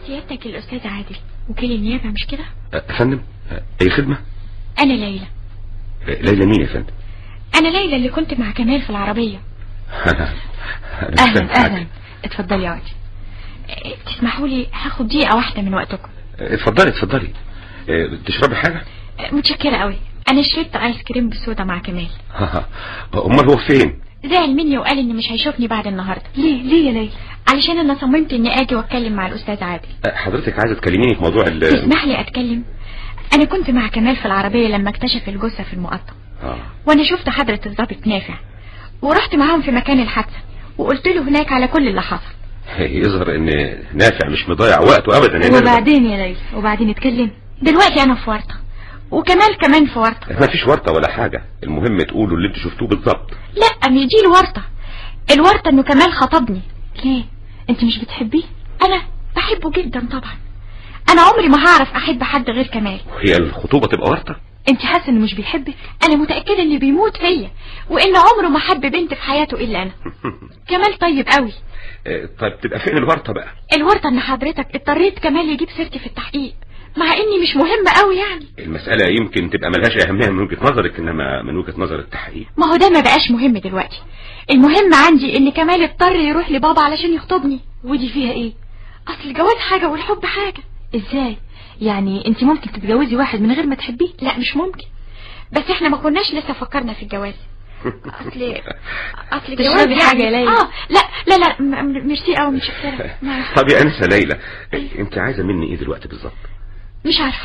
سيادتك الأستاذ عادل وكيل النيابة مش كده يا فندم أه، اي خدمة أنا ليلى أه، ليلى مين يا فندم أنا ليلى اللي كنت مع كمال في العربية أنا مش فاهم أهلا حاجة. أهلا اتفضلي اقعدي إيه، تسمحوا لي هاخد دقيقة واحدة من وقتكم أه، اتفضلي اتفضلي أه، تشربي حاجة إيه، متشكرة قوي أنا شربت آيس كريم بالصودا مع كمال امال هو فين زعل مني وقال إن مش هيشوفني بعد النهاردة ليه ليه يا ليلى علشان أنا صممت إني آجي وأتكلم مع الأستاذ عادل أه، حضرتك عايزة تكلميني في موضوع ال تسمح لي أتكلم أنا كنت مع كمال في العربية لما اكتشف الجثة في المقطم اه وانا شفت حضرة الضابط نافع ورحت معاهم في مكان الحادثة وقلت له هناك على كل اللي حصل يظهر ان نافع مش مضيع وقته ابدا يا ميرفت. وبعدين يا ليلى وبعدين اتكلم دلوقتي انا في ورطة وكمال كمان في ورطة ما فيش ورطة ولا حاجة المهم تقولوا اللي انتوا شفتوه بالظبط لا مش دي الورطة الورطة انه كمال خطبني ليه انت مش بتحبيه انا بحبه جدا طبعا انا عمري ما هعرف احب حد غير كمال هي الخطوبة تبقى ورطة انت حاسه انه مش بيحبك انا متاكده انه بيموت فيا وان عمره ما حب بنت في حياته الا انا كمال طيب قوي أه، طيب تبقى فين الورطة بقى الورطة ان حضرتك اضطريت كمال يجيب سيرتي في التحقيق مع اني مش مهمة قوي يعني المسألة يمكن تبقى ملهاش أهمية من وجهة نظرك إنما من وجهة نظر التحقيق ما هو ده ما بقاش مهم دلوقتي المهم عندي ان كمال اضطر يروح لبابا علشان يخطبني ودي فيها ايه اصل الجواز حاجة والحب حاجة ازاي يعني انت ممكن تتجوزي واحد من غير ما تحبيه لا مش ممكن بس احنا ما كناش لسه فكرنا في الجواز اصل اصل الجواز تشربي حاجة يا ليلى؟ اه لا لا لا م- م- ميرسي قوي متشكرة ما- طب يا أنسة ليلى أنت عايزة مني إيه دلوقتي بالظبط مش عارفة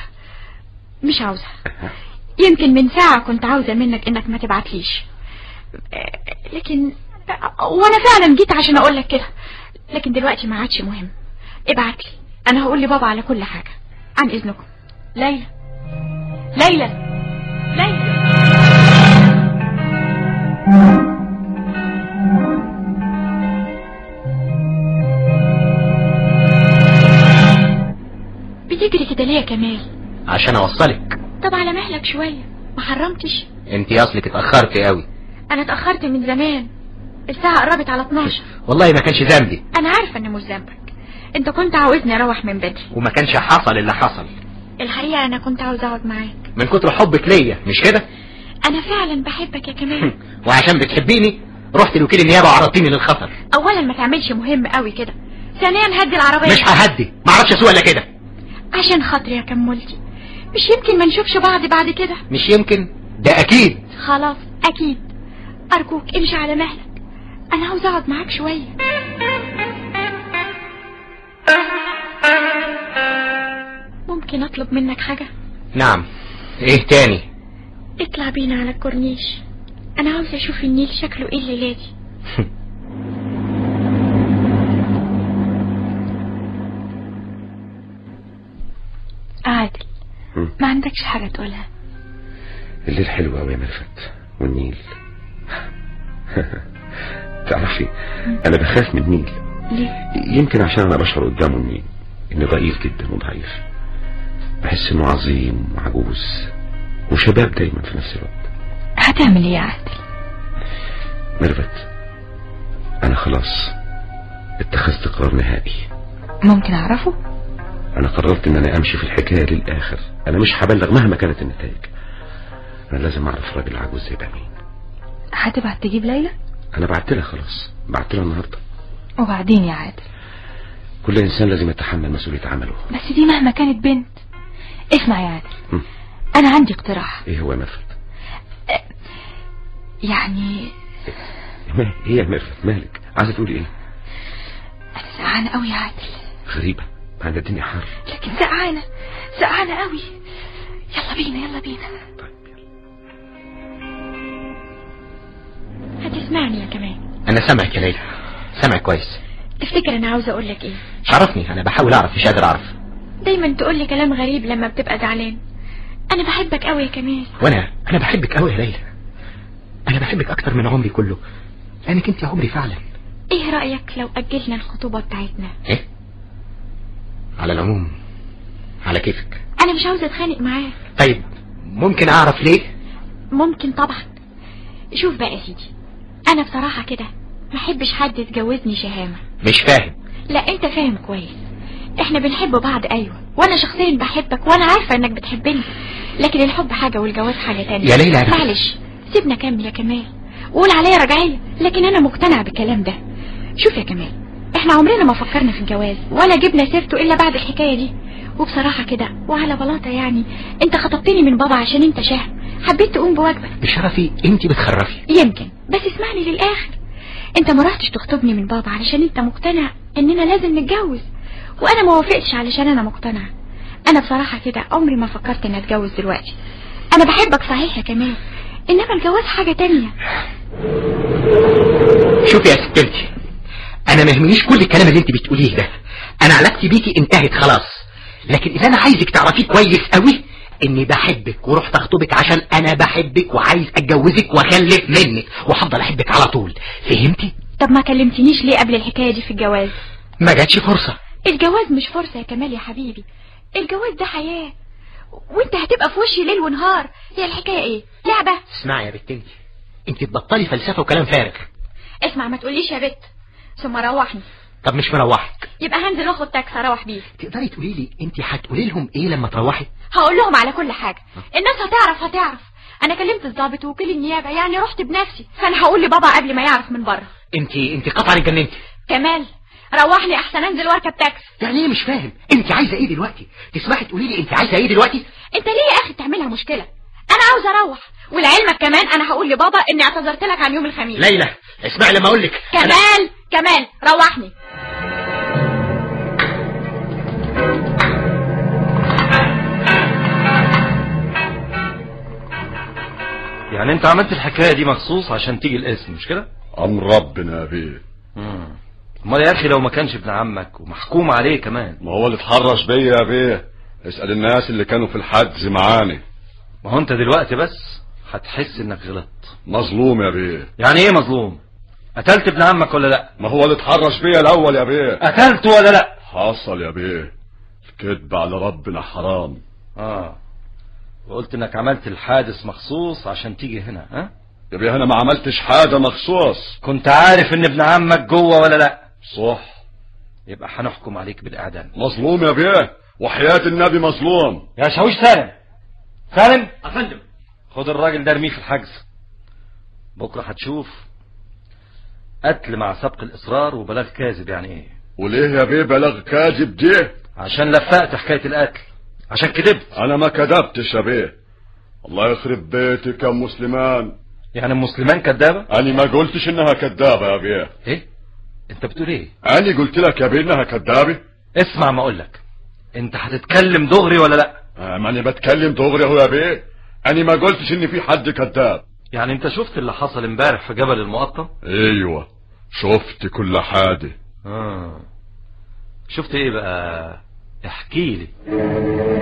مش عاوزة يمكن من ساعة كنت عاوزة منك انك ما تبعتليش آه، لكن آه، وانا فعلا جيت عشان اقول لك كده لكن دلوقتي ما عادش مهم ابعتلي انا هقول لبابا على كل حاجة عن اذنكم ليلى ليلى ليلى بتجري كده ليه يا كمال عشان اوصلك طب على مهلك شوية ما حرمتش انت اصلك اتاخرتي قوي انا اتأخرت من زمان الساعة قربت على 12 والله ما كانش ذنبي انا عارفة ان مش ذنبك انت كنت عاوزني اروح من بدري وما كانش حصل اللي حصل الحقيقة انا كنت عاوز اقعد معاك من كتر حبك ليا مش كده انا فعلا بحبك يا كمال وعشان بتحبيني رحت لوكيل النيابه وعرضتيني للخطر اولا ما تعملش مهم قوي كده ثانيا هدي العربية مش ههدي ما اعرفش اسوق الا كده عشان خاطري يا كمولتي مش يمكن ما نشوفش بعض بعد كده مش يمكن ده اكيد خلاص اكيد ارجوك امشي على مهلك انا عاوز اقعد معاك شوية ممكن اطلب منك حاجة نعم ايه تاني اطلع بينا على الكورنيش انا عاوزة اشوف النيل شكله ايه الليلة دي عادل مم. ما عندكش حاجة تقولها الليل حلو قوي يا ميرفت والنيل تعرفي أنا بخاف من النيل ليه يمكن عشان أنا بشعر قدامه إني إني ضئيل جدا وضعيف بحس إنه عظيم وعجوز وشباب دايما في نفس الوقت هتعمل ايه يا عادل ميرفت أنا خلاص اتخذت قرار نهائي ممكن اعرفه أنا قررت إن أنا أمشي في الحكاية للآخر أنا مش هبلغ مهما كانت النتائج أنا لازم أعرف راجل عجوز زي ده مين هتبعت تجيب ليلى أنا بعت لها خلاص بعت لها النهاردة وبعدين يا عادل كل إنسان لازم يتحمل مسؤولية عمله بس دي مهما كانت بنت اسمع يا عادل مم. انا عندي اقتراح إيه هو يا ميرفت يعني ما- إيه يا ميرفت مالك عايزة تقولي إيه انا سقعانه قوي يا عادل غريبة بعد الدنيا حر لكن سقعانه سقعانه قوي يلا بينا يلا بينا طيب يلا. هتسمعني يا كمان انا سامعك يا ليلى سامعك كويس تفتكر انا عاوزه اقول لك ايه عرفني انا بحاول اعرف مش قادر اعرف دايما تقول لي كلام غريب لما بتبقى زعلان انا بحبك قوي يا كمال وانا انا بحبك قوي يا ليلى انا بحبك اكتر من عمري كله لانك انت عمري فعلا ايه رايك لو اجلنا الخطوبه بتاعتنا ايه على العموم على كيفك انا مش عاوزه اتخانق معاك طيب ممكن اعرف ليه ممكن طبعا شوف بقى يا سيدي انا بصراحه كده ما احبش حد يتجوزني شهامه مش فاهم لا انت فاهم كويس احنا بنحب بعض ايوه وانا شخصيا بحبك وانا عارفة انك بتحبني لكن الحب حاجة والجواز حاجة تانية يا ليلى، أنا- معلش سيبنا كمل يا كمال وقول عليا رجعية لكن انا مقتنع بالكلام ده شوف يا كمال احنا عمرنا ما فكرنا في الجواز ولا جبنا سيرته الا بعد الحكاية دي وبصراحة كده وعلى بلاطة يعني انت خطبتني من بابا عشان انت شهم حبيت تقوم بواجبك بشرفي انت بتخرفي يمكن بس اسمعني للآخر انت ما رحتش تخطبني من بابا علشان انت مقتنع اننا لازم نتجوز وانا ما وافقتش علشان انا مقتنع انا بصراحة كده عمري ما فكرت اني اتجوز دلوقتي انا بحبك صحيح يا كمال انما الجواز حاجة تانية شوفي يا ستلتي انا ما يهمنيش كل الكلام اللي انت بتقوليه ده انا علاقتي بيكي انتهت خلاص لكن اللي انا عايزك تعرفيه كويس قوي اني بحبك ورحت اخطبك عشان انا بحبك وعايز اتجوزك واخلف منك وهفضل احبك على طول فهمتي طب ما كلمتنيش ليه قبل الحكاية دي في الجواز ما جاتش فرصة الجواز مش فرصة يا كمال يا حبيبي الجواز ده حياة وانت هتبقى في وشي ليل ونهار هي الحكاية ايه لعبة اسمعي يا بنت انت انت تبطلي فلسفة وكلام فارغ اسمع ما تقوليش يا بت ثم روحني طب مش مروحك يبقى هنزل واخد تاكسي اروح بيه تقدري تقولي لي انت هتقولي لهم ايه لما تروحي هقول لهم على كل حاجة الناس هتعرف هتعرف انا كلمت الضابط ووكيل النيابة يعني رحت بنفسي فانا هقول لبابا قبل ما يعرف من بره انت انت قطعا اتجننتي كمال روحني احسن انزل واركب تاكسي يعني ايه مش فاهم انت عايزه ايه دلوقتي تسمحي تقولي لي انت عايزه ايه دلوقتي انت ليه يا اخي تعملها مشكلة انا عاوز اروح ولعلمك كمان انا هقول لبابا اني اعتذرت لك عن يوم الخميس ليلى اسمعي لما اقول لك كمال كمال روحني يعني انت عملت الحكاية دي مخصوص عشان تيجي الاسم مش كده أمر ربنا يا بيه مم. امال يا اخي لو ما كانش ابن عمك ومحكوم عليه كمان ما هو اللي اتحرش بيا يا بيه اسأل الناس اللي كانوا في الحجز معاني ما هو انت دلوقتي بس هتحس انك غلطت مظلوم يا بيه يعني ايه مظلوم قتلت ابن عمك ولا لا ما هو اللي اتحرش بيا الأول يا بيه قتلته ولا لا حصل يا بيه الكذب على ربنا حرام اه وقلت انك عملت الحادث مخصوص عشان تيجي هنا ها يا بيه أنا ما عملتش حاجة مخصوص كنت عارف ان ابن عمك جوه ولا لا صح يبقى هنحكم عليك بالاعدام مظلوم يا بيه وحياة النبي مظلوم يا شاويش سالم سالم افندم خد الراجل ده ارميه في الحجز بكره هتشوف قتل مع سبق الاصرار وبلاغ كاذب يعني ايه وليه يا بيه بلغ كاذب دي عشان لفقت حكايه القتل عشان كذبت أنا ما كذبتش يا بيه الله يخرب بيتك يا مسلمان يعني المسلمان كدابه أنا ما قلتش إنها كذابة يا بيه ايه انت بتقول ايه أنا قلت لك يا بيه إنها كذابة اسمع ما اقولك انت هتتكلم دغري ولا لا آه، ما انا بتكلم دغري اهو يا بيه انا ما قلتش ان في حد كذاب يعني انت شفت اللي حصل امبارح في جبل المقطم ايوه شفت كل حاجه اه شفت ايه بقى احكي لي